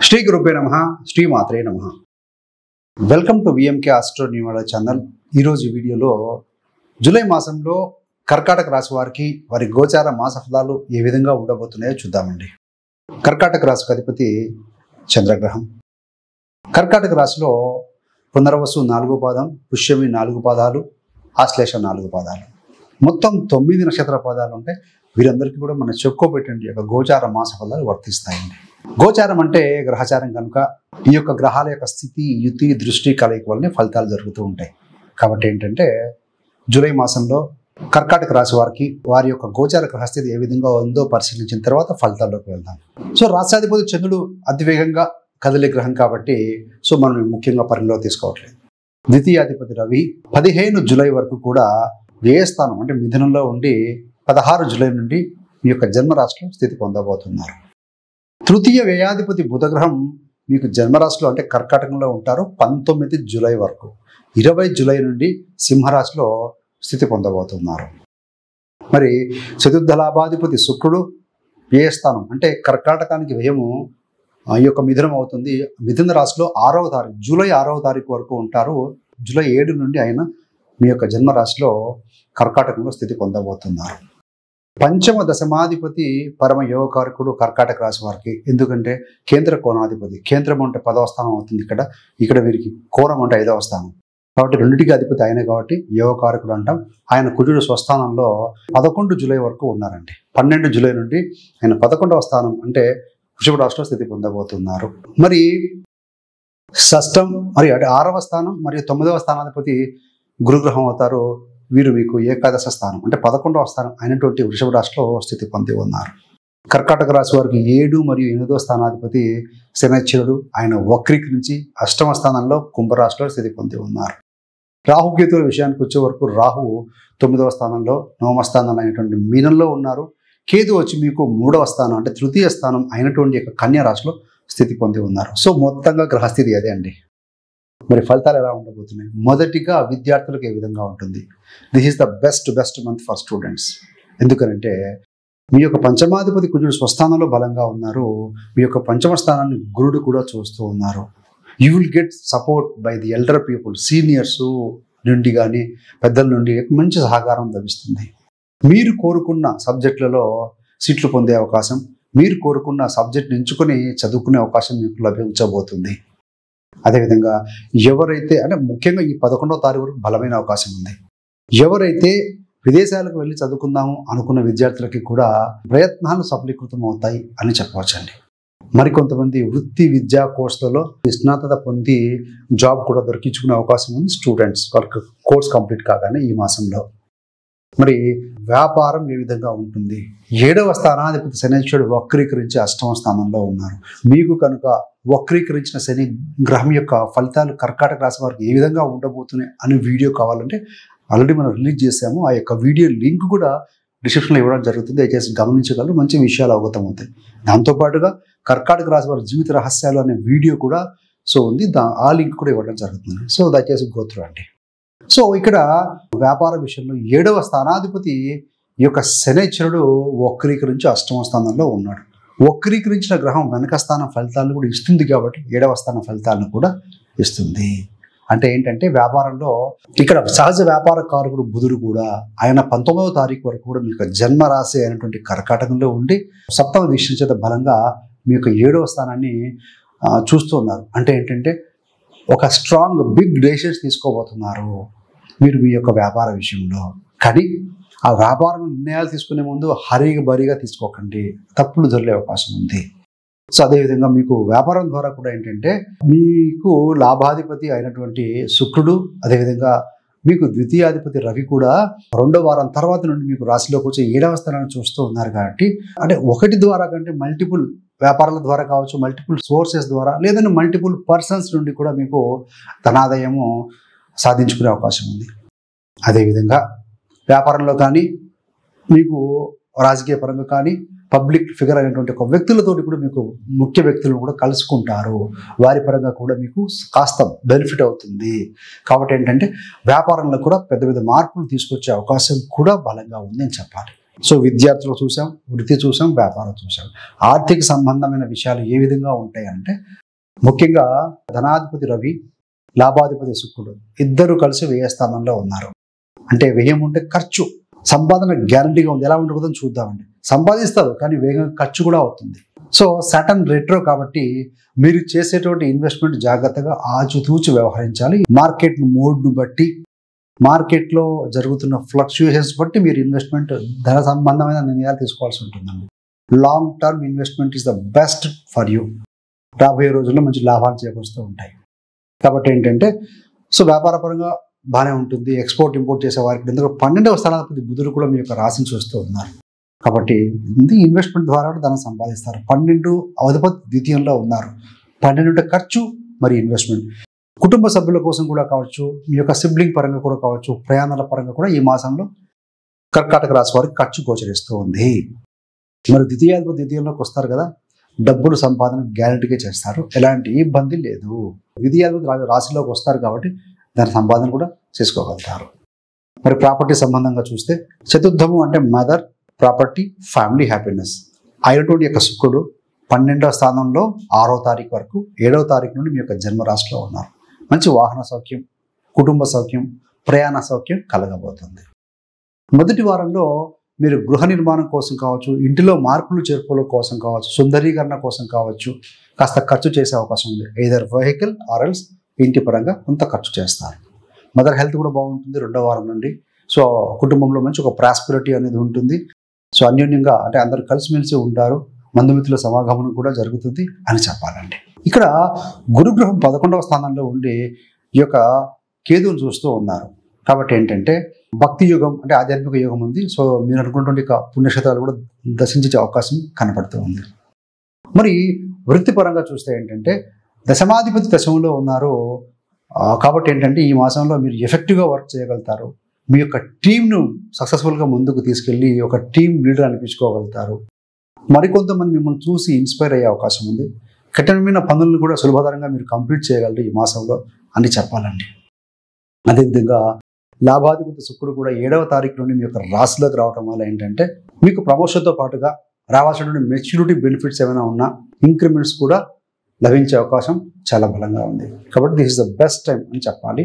శ్రీ గురుపే నమ శ్రీ మాత్రే నమ వెల్కమ్ టు విఎంకే ఆస్ట్రో న్యూమల ఛానల్ ఈరోజు ఈ వీడియోలో జూలై మాసంలో కర్కాటక రాశి వారికి వారి గోచార మాస ఫలాలు ఏ విధంగా ఉండబోతున్నాయో చూద్దామండి కర్కాటక రాశికి అధిపతి చంద్రగ్రహం కర్కాటక రాశిలో పునర్వసు నాలుగో పాదం పుష్యమి నాలుగు పాదాలు ఆశ్లేష నాలుగు పాదాలు మొత్తం తొమ్మిది నక్షత్ర పాదాలు ఉంటాయి వీరందరికీ కూడా మన చెప్పుకోబెట్టిన యొక్క గోచార మాస ఫలాలు వర్తిస్తాయండి గోచారం అంటే గ్రహచారం కనుక ఈ యొక్క గ్రహాల యొక్క స్థితి యుతి దృష్టి కలయిక వల్లనే ఫలితాలు జరుగుతూ ఉంటాయి కాబట్టి ఏంటంటే జూలై మాసంలో కర్కాటక రాశి వారికి వారి యొక్క గోచార గ్రహస్థితి ఏ విధంగా ఉందో పరిశీలించిన తర్వాత ఫలితాల్లోకి వెళ్దాం సో రాష్ట్రాధిపతి చంద్రుడు అతివేగంగా కదిలే గ్రహం కాబట్టి సో మనం ముఖ్యంగా పరిగణలో తీసుకోవట్లేదు ద్వితీయాధిపతి రవి పదిహేను జూలై వరకు కూడా వ్యయస్థానం అంటే మిథునంలో ఉండి పదహారు జూలై నుండి మీ యొక్క జన్మరాశిలో స్థితి పొందబోతున్నారు తృతీయ వ్యయాధిపతి బుధగ్రహం మీకు జన్మరాశిలో అంటే కర్కాటకంలో ఉంటారు పంతొమ్మిది జూలై వరకు ఇరవై జూలై నుండి సింహరాశిలో స్థితి పొందబోతున్నారు మరి చతుర్థ లాభాధిపతి శుక్రుడు వ్యయస్థానం అంటే కర్కాటకానికి వ్యయము ఆ యొక్క మిథునం అవుతుంది మిథున రాశిలో ఆరవ తారీఖు జూలై ఆరవ తారీఖు వరకు ఉంటారు జూలై ఏడు నుండి ఆయన మీ యొక్క జన్మరాశిలో కర్కాటకంలో స్థితి పొందబోతున్నారు పంచమ దశమాధిపతి పరమ యోగకారకుడు కర్కాటక రాశి వారికి ఎందుకంటే కేంద్ర కోణాధిపతి కేంద్రం అంటే పదవ స్థానం అవుతుంది ఇక్కడ ఇక్కడ వీరికి కోణం అంటే ఐదవ స్థానం కాబట్టి రెండింటికి అధిపతి ఆయన కాబట్టి యోగకారకుడు అంటాం ఆయన కుజుడు స్వస్థానంలో పదకొండు జూలై వరకు ఉన్నారండి పన్నెండు జూలై నుండి ఆయన పదకొండవ స్థానం అంటే వృషభ రాష్ట్రంలో స్థితి పొందబోతున్నారు మరి షష్టం మరి అంటే ఆరవ స్థానం మరియు తొమ్మిదవ స్థానాధిపతి గురుగ్రహం అవుతారు వీరు మీకు ఏకాదశ స్థానం అంటే పదకొండవ స్థానం అయినటువంటి వృషభ రాశిలో స్థితి పొంది ఉన్నారు కర్కాటక రాశి వారికి ఏడు మరియు ఎనిమిదవ స్థానాధిపతి శనిశ్చరుడు ఆయన వక్రీకరించి అష్టమ స్థానంలో కుంభరాశిలో స్థితి పొంది ఉన్నారు రాహుకేతువుల విషయానికి వచ్చే వరకు రాహు తొమ్మిదవ స్థానంలో నవమ స్థానంలో అయినటువంటి మీనంలో ఉన్నారు కేతు వచ్చి మీకు మూడవ స్థానం అంటే తృతీయ స్థానం అయినటువంటి యొక్క కన్యా రాశిలో స్థితి పొంది ఉన్నారు సో మొత్తంగా గ్రహస్థితి అదే అండి మరి ఫలితాలు ఎలా ఉండబోతున్నాయి మొదటిగా విద్యార్థులకు ఏ విధంగా ఉంటుంది this is the best best month for students ఎందుకనంటే మీ యొక్క పంచమాధిపతి కుజుడు స్వస్థానంలో బలంగా ఉన్నారు మీ యొక్క పంచమ స్థానాన్ని గురుడు కూడా చూస్తూ ఉన్నారు you will get support by the elder people seniors నుండి కానీ పెద్దల నుండి మంచి సహకారం లభిస్తుంది మీరు కోరుకున్న సబ్జెక్టులలో సీట్లు పొందే అవకాశం మీరు కోరుకున్న సబ్జెక్ట్ ఎంచుకొని చదువుకునే అవకాశం మీకు లభించబోతుంది అదేవిధంగా ఎవరైతే అంటే ముఖ్యంగా ఈ పదకొండవ తారీఖు వరకు బలమైన అవకాశం ఉంది ఎవరైతే విదేశాలకు వెళ్ళి చదువుకుందాము అనుకున్న విద్యార్థులకి కూడా ప్రయత్నాలు సఫలీకృతం అవుతాయి అని చెప్పవచ్చండి మరికొంతమంది వృత్తి విద్యా కోర్సులలో నిష్ణాతత పొంది జాబ్ కూడా దొరికించుకునే అవకాశం ఉంది స్టూడెంట్స్ వాళ్ళకి కోర్స్ కంప్లీట్ కాగానే ఈ మాసంలో మరి వ్యాపారం ఏ విధంగా ఉంటుంది ఏడవ స్థానాధిపతి శనిశ్వరుడు వక్రీకరించి అష్టమ స్థానంలో ఉన్నారు మీకు కనుక వక్రీకరించిన శని గ్రహం యొక్క ఫలితాలు కర్కాటక రాశి వారికి ఏ విధంగా ఉండబోతున్నాయి అని వీడియో కావాలంటే ఆల్రెడీ మనం రిలీజ్ చేసాము ఆ యొక్క వీడియో లింక్ కూడా డిస్క్రిప్షన్లో ఇవ్వడం జరుగుతుంది దయచేసి గమనించగలరు మంచి విషయాలు అవగతం అవుతాయి దాంతోపాటుగా కర్కాటక రాశి వారి జీవిత రహస్యాలు అనే వీడియో కూడా సో ఉంది దా ఆ లింక్ కూడా ఇవ్వడం జరుగుతుంది సో దయచేసి గోత్రు అండి సో ఇక్కడ వ్యాపార విషయంలో ఏడవ స్థానాధిపతి ఈ యొక్క శనైశ్వరుడు వక్రీకరించి అష్టమ స్థానంలో ఉన్నాడు వక్రీకరించిన గ్రహం వెనక స్థానం ఫలితాలను కూడా ఇస్తుంది కాబట్టి ఏడవ స్థానం ఫలితాలను కూడా ఇస్తుంది అంటే ఏంటంటే వ్యాపారంలో ఇక్కడ సహజ వ్యాపార కారకుడు బుధుడు కూడా ఆయన పంతొమ్మిదవ తారీఖు వరకు కూడా మీ యొక్క జన్మ రాశి అయినటువంటి కర్కాటకంలో ఉండి సప్తమ దీక్ష చేత బలంగా మీ యొక్క ఏడవ స్థానాన్ని ఆ, చూస్తూ ఉన్నారు అంటే ఏంటంటే ఒక స్ట్రాంగ్ బిగ్ డెసిషన్స్ తీసుకోబోతున్నారు మీరు మీ యొక్క వ్యాపార విషయంలో కానీ ఆ వ్యాపారం నిర్ణయాలు తీసుకునే ముందు హరిగా బరిగా తీసుకోకండి తప్పులు దొరికే అవకాశం ఉంది సో అదేవిధంగా మీకు వ్యాపారం ద్వారా కూడా ఏంటంటే మీకు లాభాధిపతి అయినటువంటి శుక్రుడు అదేవిధంగా మీకు ద్వితీయాధిపతి రవి కూడా రెండో వారం తర్వాత నుండి మీకు రాశిలోకి వచ్చి ఏడవ స్థానాన్ని చూస్తూ ఉన్నారు కాబట్టి అంటే ఒకటి ద్వారా కంటే మల్టిపుల్ వ్యాపారాల ద్వారా కావచ్చు మల్టిపుల్ సోర్సెస్ ద్వారా లేదంటే మల్టిపుల్ పర్సన్స్ నుండి కూడా మీకు ధనాదాయము సాధించుకునే అవకాశం ఉంది అదేవిధంగా వ్యాపారంలో కానీ మీకు రాజకీయ పరంగా కానీ పబ్లిక్ ఫిగర్ అయినటువంటి ఒక వ్యక్తులతోటి కూడా మీకు ముఖ్య వ్యక్తులను కూడా కలుసుకుంటారు వారి పరంగా కూడా మీకు కాస్త బెనిఫిట్ అవుతుంది కాబట్టి ఏంటంటే వ్యాపారంలో కూడా పెద్ద పెద్ద మార్పులు తీసుకొచ్చే అవకాశం కూడా బలంగా ఉంది అని చెప్పాలి సో విద్యార్థులు చూసాం వృత్తి చూసాం వ్యాపారం చూసాం ఆర్థిక సంబంధమైన విషయాలు ఏ విధంగా ఉంటాయంటే ముఖ్యంగా ధనాధిపతి రవి లాభాధిపతి శుక్రుడు ఇద్దరు కలిసి వ్యయ స్థానంలో ఉన్నారు అంటే వ్యయం ఉంటే ఖర్చు సంపాదన గ్యారంటీగా ఉంది ఎలా ఉంటుందో చూద్దామండి సంపాదిస్తారు కానీ వేగంగా ఖర్చు కూడా అవుతుంది సో సటన్ రెట్రో కాబట్టి మీరు చేసేటువంటి ఇన్వెస్ట్మెంట్ జాగ్రత్తగా ఆచితూచి వ్యవహరించాలి మార్కెట్ మోడ్ను బట్టి మార్కెట్లో జరుగుతున్న ఫ్లక్చుయేషన్స్ బట్టి మీరు ఇన్వెస్ట్మెంట్ ధన సంబంధమైన నిర్ణయాలు తీసుకోవాల్సి ఉంటుందండి long term investment is the best for you రాబోయే రోజుల్లో మంచి లాభాలు చేకూరుస్తూ ఉంటాయి కాబట్టి ఏంటంటే సో వ్యాపారపరంగా బాగానే ఉంటుంది ఎక్స్పోర్ట్ ఇంపోర్ట్ చేసే వారికి ఎందుకంటే పన్నెండవ స్థానాధిపతి బుధుడు కూడా మీ యొక్క రాశిని చూస్తూ ఉన్నారు కాబట్టి ఇది ఇన్వెస్ట్మెంట్ ద్వారా కూడా ధనం సంపాదిస్తారు పన్నెండు అధిపతి ద్వితీయంలో ఉన్నారు పన్నెండు అంటే ఖర్చు మరి ఇన్వెస్ట్మెంట్ కుటుంబ సభ్యుల కోసం కూడా కావచ్చు మీ యొక్క సిబ్లింగ్ పరంగా కూడా కావచ్చు ప్రయాణాల పరంగా కూడా ఈ మాసంలో కర్కాటక రాశి వారికి ఖర్చు గోచరిస్తూ ఉంది మరి ద్వితీయాధిపతి ద్వితీయంలోకి వస్తారు కదా డబ్బులు సంపాదన గ్యారంటీగా చేస్తారు ఎలాంటి ఇబ్బంది లేదు ద్వితీయాధిపతి రా- రాశిలోకి వస్తారు కాబట్టి దాని సంపాదన కూడా చేసుకోగలుగుతారు మరి ప్రాపర్టీ సంబంధంగా చూస్తే చతుర్థము అంటే మదర్ ప్రాపర్టీ ఫ్యామిలీ హ్యాపీనెస్ అయినటువంటి యొక్క శుక్రుడు పన్నెండవ స్థానంలో ఆరో తారీఖు వరకు ఏడవ తారీఖు నుండి మీ యొక్క జన్మరాశిలో ఉన్నారు మంచి వాహన సౌఖ్యం కుటుంబ సౌఖ్యం ప్రయాణ సౌఖ్యం కలగబోతుంది మొదటి వారంలో మీరు గృహ నిర్మాణం కోసం కావచ్చు ఇంటిలో మార్పులు చేర్పుల కోసం కావచ్చు సుందరీకరణ కోసం కావచ్చు కాస్త ఖర్చు చేసే అవకాశం ఉంది ఏదర్ వెహికల్ ఆర్ఎల్స్ ఇంటి పరంగా కొంత ఖర్చు చేస్తారు మదర్ హెల్త్ కూడా బాగుంటుంది రెండో వారం నుండి సో కుటుంబంలో మంచి ఒక ప్రాస్పిరిటీ అనేది ఉంటుంది సో అన్యోన్యంగా అంటే అందరూ కలిసిమెలిసి ఉంటారు బంధుమిత్రుల సమాగమనం కూడా జరుగుతుంది అని చెప్పాలండి ఇక్కడ గురుగ్రహం పదకొండవ స్థానంలో ఉండి ఈ యొక్క కేతువును చూస్తూ ఉన్నారు కాబట్టి ఏంటంటే భక్తి యుగం అంటే ఆధ్యాత్మిక యుగం ఉంది సో మీరు అనుకున్నటువంటి యొక్క పుణ్యక్షేత్రాలు కూడా దర్శించే అవకాశం కనపడుతూ ఉంది మరి వృత్తిపరంగా చూస్తే ఏంటంటే దశమాధిపతి దశంలో ఉన్నారు ఆ, కాబట్టి ఏంటంటే ఈ మాసంలో మీరు ఎఫెక్టివ్గా వర్క్ చేయగలుగుతారు మీ యొక్క టీంను సక్సెస్ఫుల్గా ముందుకు తీసుకెళ్ళి ఒక టీం లీడర్ అనిపించుకోగలుగుతారు మరికొంతమంది మిమ్మల్ని చూసి ఇన్స్పైర్ అయ్యే అవకాశం ఉంది కఠినమైన పనులను కూడా సులభతరంగా మీరు కంప్లీట్ చేయగలరు ఈ మాసంలో అని చెప్పాలండి అదేవిధంగా లాభాధిపతి శుక్రుడు కూడా ఏడవ తారీఖు నుండి మీ యొక్క రాశిలోకి రావటం వల్ల ఏంటంటే మీకు ప్రమోషన్తో పాటుగా రావాల్సినటువంటి మెచ్యూరిటీ బెనిఫిట్స్ ఏమైనా ఉన్నా ఇంక్రిమెంట్స్ కూడా లభించే అవకాశం చాలా బలంగా ఉంది కాబట్టి this is the best time అని చెప్పాలి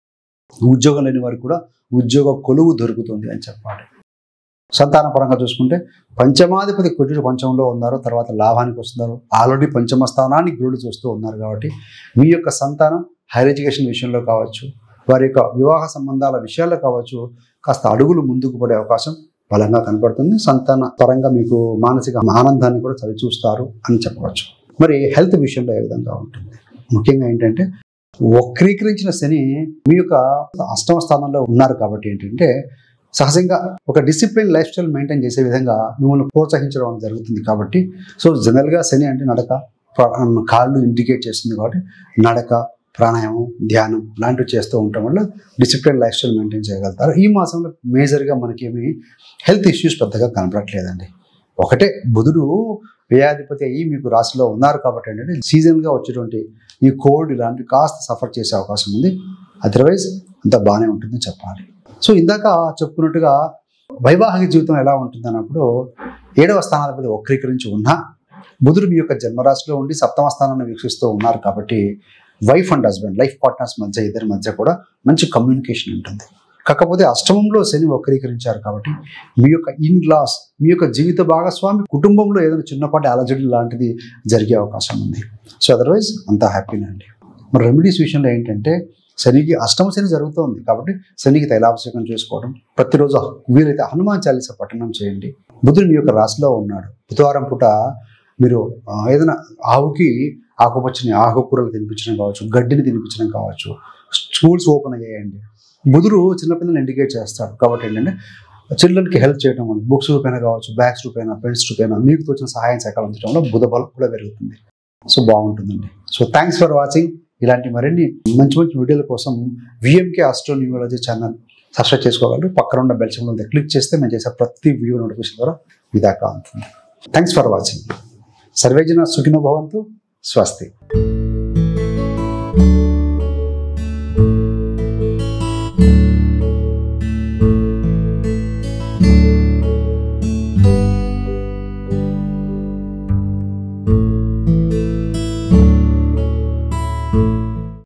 ఉద్యోగం లేని వారికి కూడా ఉద్యోగ కొలువు దొరుకుతుంది అని చెప్పాలి సంతాన పరంగా చూసుకుంటే పంచమాధిపతి కుజుడు పంచంలో ఉన్నారు తర్వాత లాభానికి వస్తున్నారు ఆల్రెడీ పంచమ స్థానాన్ని గురుడు చూస్తూ ఉన్నారు కాబట్టి మీ యొక్క సంతానం హైర్ ఎడ్యుకేషన్ విషయంలో కావచ్చు వారి యొక్క వివాహ సంబంధాల విషయాల్లో కావచ్చు కాస్త అడుగులు ముందుకు పడే అవకాశం బలంగా కనపడుతుంది సంతాన పరంగా మీకు మానసిక ఆనందాన్ని కూడా చవి చూస్తారు అని చెప్పవచ్చు మరి హెల్త్ విషయంలో ఏ విధంగా ఉంటుంది ముఖ్యంగా ఏంటంటే వక్రీకరించిన శని మీ యొక్క అష్టమ స్థానంలో ఉన్నారు కాబట్టి ఏంటంటే సహజంగా ఒక డిసిప్లిన్ లైఫ్ స్టైల్ మెయింటైన్ చేసే విధంగా మిమ్మల్ని ప్రోత్సహించడం అనేది జరుగుతుంది కాబట్టి సో జనరల్గా శని అంటే నడక ప్ర- కాళ్ళు ఇండికేట్ చేస్తుంది కాబట్టి నడక ప్రాణాయామం ధ్యానం లాంటివి చేస్తూ ఉండటం వల్ల డిసిప్లిన్ లైఫ్ స్టైల్ మెయింటైన్ చేయగలుగుతారు ఈ మాసంలో మేజర్గా మనకేమి హెల్త్ ఇష్యూస్ పెద్దగా కనపడట్లేదండి ఒకటే బుధుడు వ్యయాధిపతి అయ్యి మీకు రాశిలో ఉన్నారు కాబట్టి ఏంటంటే సీజన్గా వచ్చేటువంటి ఈ కోల్డ్ ఇలాంటివి కాస్త సఫర్ చేసే అవకాశం ఉంది అదర్వైజ్ అంత బాగానే ఉంటుందని చెప్పాలి సో ఇందాక చెప్పుకున్నట్టుగా వైవాహిక జీవితం ఎలా ఉంటుంది అన్నప్పుడు ఏడవ స్థానాధిపతి వక్రీకరించి ఉన్నా బుధుడు మీ యొక్క జన్మరాశిలో ఉండి సప్తమ స్థానాన్ని వీక్షిస్తూ ఉన్నారు కాబట్టి wife and husband life partners మధ్య ఇద్దరి మధ్య కూడా మంచి కమ్యూనికేషన్ ఉంటుంది కాకపోతే అష్టమంలో శని వక్రీకరించారు కాబట్టి మీ యొక్క ఇన్ లాస్ మీ యొక్క జీవిత భాగస్వామి కుటుంబంలో ఏదైనా చిన్నపాటి అలజడి లాంటిది జరిగే అవకాశం ఉంది సో అదర్వైజ్ అంతా హ్యాపీనే అండి మరి రెమెడీస్ విషయంలో ఏంటంటే శనికి అష్టమ శని జరుగుతోంది కాబట్టి శనికి తైలాభిషేకం చేసుకోవడం ప్రతిరోజు వీలైతే హనుమాన్ చాలీస పఠనం చేయండి బుధుడు మీ యొక్క రాశిలో ఉన్నాడు బుధవారం పూట మీరు ఆ, ఏదైనా ఆవుకి ఆకుపచ్చని ఆకుకూరలు తినిపించడం కావచ్చు గడ్డిని తినిపించడం కావచ్చు స్కూల్స్ ఓపెన్ అయ్యాయండి బుధుడు చిన్నపిల్లల్ని ఇండికేట్ చేస్తాడు కాబట్టి ఏంటంటే చిల్డ్రన్కి హెల్ప్ చేయడం వల్ల బుక్స్ రూపైనా కావచ్చు బ్యాగ్స్ రూపైనా పెన్స్ రూపైనా మీకు తోచిన సహాయం సహకారం అందించడంలో బుధ బలం కూడా పెరుగుతుంది సో బాగుంటుందండి సో థ్యాంక్స్ ఫర్ వాచింగ్ ఇలాంటి మరిన్ని మంచి మంచి వీడియోల కోసం VMK astro numerology channel subscribe చేసుకోగలరు పక్కన ఉన్న బెల్ సింబల్ మీద క్లిక్ చేస్తే మేము చేసే ప్రతి వీడియో నోటిఫికేషన్ ద్వారా మీ దాకా అందుతుంది థ్యాంక్స్ ఫర్ వాచింగ్ సర్వేజన సుఖినో భవంతు స్వస్తి